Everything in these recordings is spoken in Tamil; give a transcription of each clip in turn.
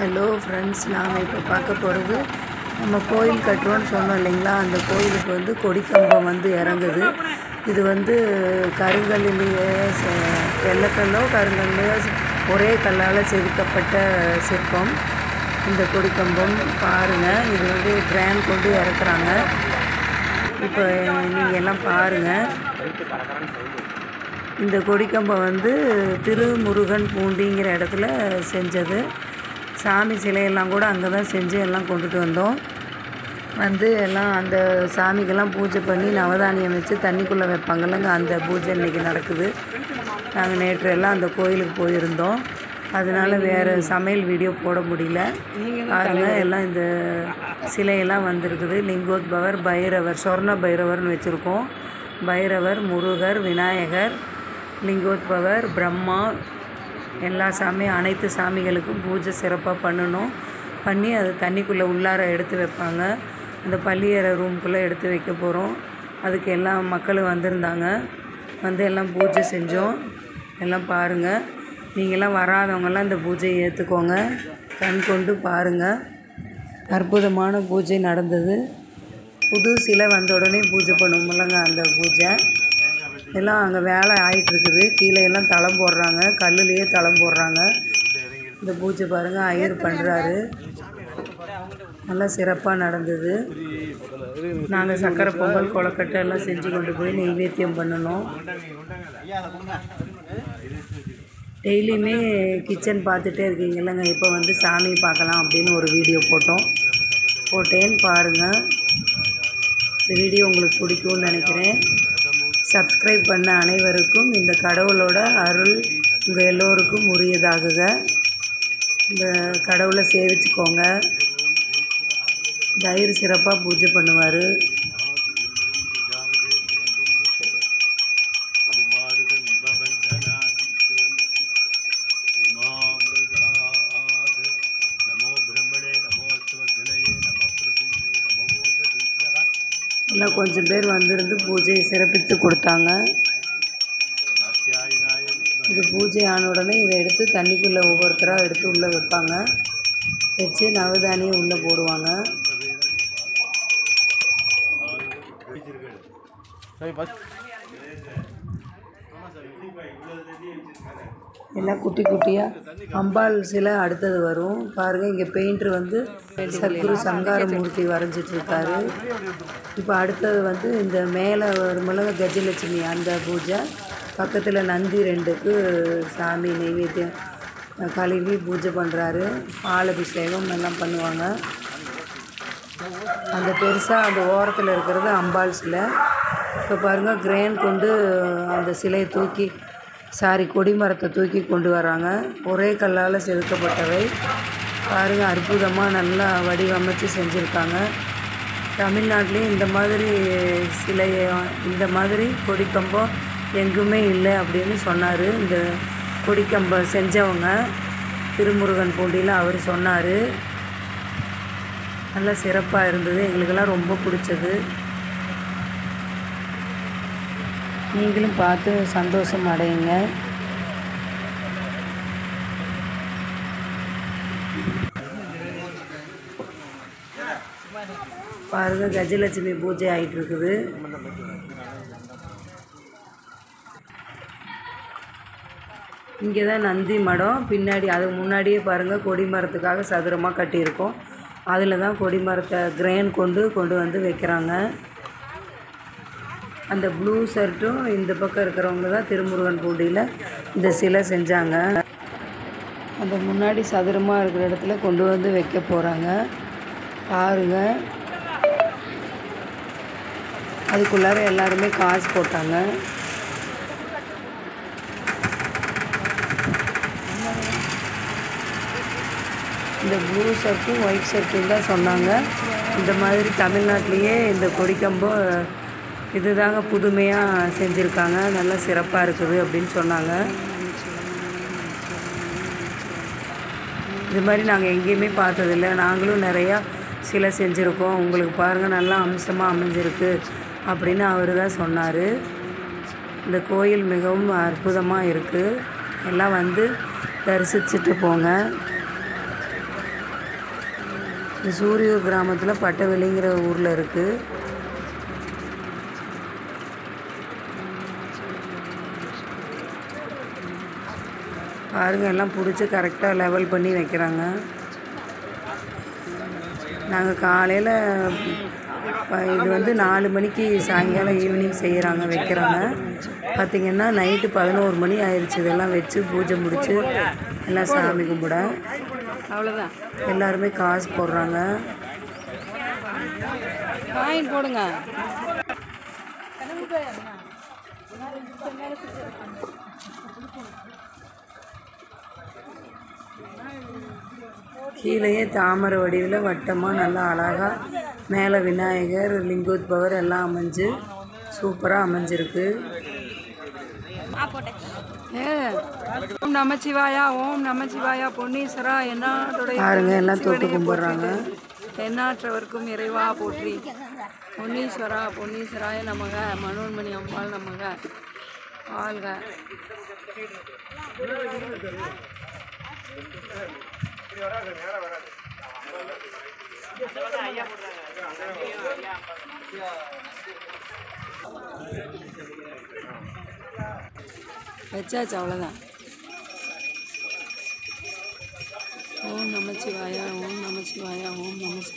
ஹலோ ஃப்ரெண்ட்ஸ் நாம் இப்போ பார்க்க போகிறது நம்ம கோயில் கட்டுறோன்னு சொன்னோம் இல்லைங்களா அந்த கோயிலுக்கு வந்து கொடிக்கம்பம் வந்து இறங்குது இது வந்து கருங்கல்லிலேயே செ- வெள்ளைக்கல்லோ கருங்கல்லையோ செ- ஒரே கல்லால் செதுக்கப்பட்ட சிற்பம் இந்த கொடிக்கம்பம் பாருங்கள் இது வந்து ட்ரெயின் கொண்டு இறக்குறாங்க இப்போ நீங்கள் எல்லாம் பாருங்கள் இந்த கொடிக்கம்பம் வந்து திருமுருகன் பூண்டிங்கிற இடத்துல செஞ்சது சாமி சிலையெல்லாம் கூட அங்கே தான் செஞ்சு எல்லாம் கொண்டுட்டு வந்தோம் வந்து எல்லாம் அந்த சாமிக்கெல்லாம் பூஜை பண்ணி நவதானியம் வச்சு தண்ணிக்குள்ளே வைப்பாங்கல்லங்க அந்த பூஜை இன்னைக்கு நடக்குது நாங்கள் நேற்று எல்லாம் அந்த கோயிலுக்கு போயிருந்தோம் அதனால வேறு சமையல் வீடியோ போட முடியல பாருங்க எல்லாம் இந்த சிலையெல்லாம் வந்திருக்குது லிங்கோத்பவர் பைரவர் சொர்ண பைரவர்னு வச்சுருக்கோம் பைரவர் முருகர் விநாயகர் லிங்கோத்பவர் பிரம்மா எல்லா சாமி அனைத்து சாமிகளுக்கும் பூஜை சிறப்பாக பண்ணணும் பண்ணி அது தண்ணிக்குள்ளே உள்ளார எடுத்து வைப்பாங்க அந்த பள்ளியறை ரூம்குள்ளே எடுத்து வைக்க போகிறோம் அதுக்கு எல்லா மக்களும் வந்திருந்தாங்க வந்து எல்லாம் பூஜை செஞ்சோம் எல்லாம் பாருங்கள் நீங்களாம் வராதவங்கெல்லாம் இந்த பூஜையை ஏற்றுக்கோங்க கண் கொண்டு பாருங்கள் அற்புதமான பூஜை நடந்தது புது சிலை வந்த உடனே பூஜை பண்ணுவோம்லங்க அந்த பூஜை எல்லாம் அங்கே வேலை ஆயிட்டு இருக்குது கீழே எல்லாம் தளம் போடுறாங்க கல்லுலேயே தளம் போடுறாங்க இந்த பூஜை பாருங்கள் ஐயர் பண்ணுறாரு நல்லா சிறப்பாக நடந்தது நாங்கள் சக்கரை பொங்கல் கொலக்கட்டை எல்லாம் செஞ்சு கொண்டு போய் நெய்வேத்தியம் பண்ணணும் டெய்லியுமே கிச்சன் பார்த்துட்டே இருக்கீங்கல்லங்க இப்போ வந்து சாமி பார்க்கலாம் அப்படின்னு ஒரு வீடியோ போட்டோம் போட்டேன்னு பாருங்கள் இந்த வீடியோ உங்களுக்கு பிடிக்கும்னு நினைக்கிறேன் சப்ஸ்கிரைப் பண்ண அனைவருக்கும் இந்த கடவுளோட அருள் உங்கள் எல்லோருக்கும் உரியதாகுக இந்த கடவுளை சேவிச்சுக்கோங்க தயிர் சிறப்பாக பூஜை பண்ணுவார் नमो ब्रह्मणे नमो स्वगणये नमो पृथ्वी नमो मोक्षदीप्यः எல்லாம் கொஞ்சம் பேர் வந்திருந்து பூஜையை சிறப்பித்து கொடுத்தாங்க कात्यायनाय विद्महे இது பூஜை ஆன உடனே இதை எடுத்து தண்ணிக்குள்ளே ஒவ்வொருத்தராக எடுத்து உள்ளே வைப்பாங்க வச்சு நவதானியம் உள்ளே போடுவாங்க எல்லாம் குட்டி குட்டியாக அம்பாள் சிலை அடுத்தது வரும் பாருங்கள் இங்கே பெயிண்டர் வந்து சத்குரு சங்காரமூர்த்தி வரைஞ்சிட்டு இருக்காரு இப்போ அடுத்தது வந்து இந்த மேலே வருமில்ல கஜலட்சுமி அந்த பூஜை பக்கத்தில் நந்தி ரெண்டுக்கு சாமி நெய்வேத்தியம் கழுவி பூஜை பண்ணுறாரு பால் அபிஷேகம் எல்லாம் பண்ணுவாங்க அந்த பெருசாக அந்த ஓரத்தில் இருக்கிறது அம்பாள் சிலை இப்போ பாருங்கள் கிரேன் கொண்டு அந்த சிலையை தூக்கி சாரி கொடிமரத்தை தூக்கி கொண்டு வராங்க ஒரே கல்லால் செதுக்கப்பட்டவை பாருங்கள் அற்புதமாக நல்லா வடிவமைச்சு செஞ்சுருக்காங்க தமிழ்நாட்டிலையும் இந்த மாதிரி சிலையை இந்த மாதிரி கொடிக்கம்பம் எங்குமே இல்லை அப்படின்னு சொன்னார் இந்த கொடிக்கம்பம் செஞ்சவங்க திருமுருகன் பூண்டியில் அவர் சொன்னார் நல்லா சிறப்பாக இருந்தது எங்களுக்கெல்லாம் ரொம்ப பிடிச்சது நீங்களும் பார்த்து சந்தோஷம் அடையுங்க பாருங்க கஜலட்சுமி பூஜை ஆயிட்டு இருக்குது இங்கே தான் நந்தி மடம் பின்னாடி அதுக்கு முன்னாடியே பாருங்கள் கொடி மரத்துக்காக சதுரமாக கட்டியிருக்கோம் அதில் தான் கொடி மரத்தை கிரேன் கொண்டு கொண்டு வந்து வைக்கிறாங்க அந்த ப்ளூ ஷர்ட்டும் இந்த பக்கம் இருக்கிறவங்க தான் திருமுருகன் பூண்டியில் இந்த சிலை செஞ்சாங்க அந்த முன்னாடி சதுரமாக இருக்கிற இடத்துல கொண்டு வந்து வைக்க போகிறாங்க பாருங்க அதுக்குள்ளார எல்லாருமே காசு போட்டாங்க இந்த ப்ளூ ஷர்ட்டும் ஒயிட் ஷர்ட்டும் தான் சொன்னாங்க இந்த மாதிரி தமிழ்நாட்டிலேயே இந்த கொடிக்கம்பம் இதுதாங்க புதுமையாக செஞ்சுருக்காங்க நல்லா சிறப்பாக இருக்குது அப்படின்னு சொன்னாங்க இது மாதிரி நாங்கள் எங்கேயுமே பார்த்ததில்ல நாங்களும் நிறையா சிலை செஞ்சுருக்கோம் உங்களுக்கு பாருங்கள் நல்லா அம்சமாக அமைஞ்சிருக்கு அப்படின்னு அவர் தான் சொன்னார் இந்த கோயில் மிகவும் அற்புதமாக இருக்குது எல்லாம் வந்து தரிசிச்சுட்டு போங்க இந்த சூரியூர் கிராமத்தில் பட்டவெளிங்கிற ஊரில் இருக்குது பாருங்க எல்லாம் பிடிச்சி கரெக்டாக லெவல் பண்ணி வைக்கிறாங்க நாங்கள் காலையில் இது வந்து நாலு மணிக்கு சாயங்காலம் ஈவினிங் செய்கிறாங்க வைக்கிறாங்க பார்த்திங்கன்னா நைட்டு பதினோரு மணி ஆயிடுச்சு இதெல்லாம் வச்சு பூஜை முடிச்சு எல்லாம் சாமி கும்பிட அவ்வளோதான் எல்லாருமே காசு போடுறாங்க காயின் போடுங்க கீழேயே தாமரை வடிவில் வட்டமாக நல்லா அழகாக மேலே விநாயகர் லிங்கோத்பவர் எல்லாம் அமைஞ்சு சூப்பராக அமைஞ்சிருக்கு ஏ ஓம் நமச்சிவாயா ஓம் நமச்சிவாயா பொன்னீஸ்வரா என்னோடைய பாருங்க எல்லாம் தொட்டு கும்பிட்றாங்க தென்னாற்றவர்க்கும் இறைவா போற்றி பொன்னீஸ்வரா பொன்னீஸ்வராய நமக மனோன்மணி அம்பாள் நமக வாழ்க வச்சாச்சு அவ்வளோதான் ஓம் நமச்சிவாயா ஓம் நமச்சிவாயா ஓம் நமச்சி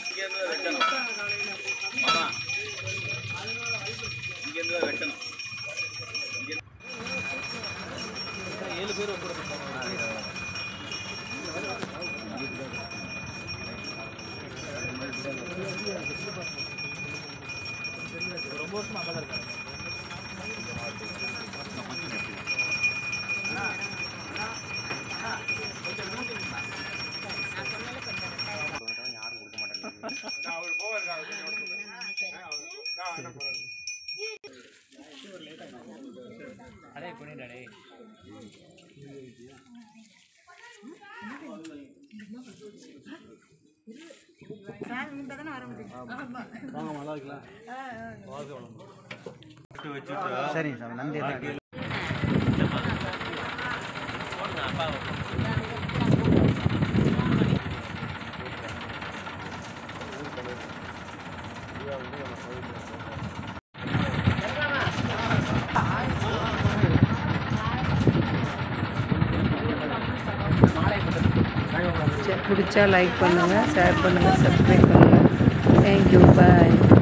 சரிங்க சார் நன்றி பிடிச்சா லைக் பண்ணுங்கள் ஷேர் பண்ணுங்கள் சப்ஸ்கிரைப் பண்ணுங்கள் தேங்க்யூ பாய்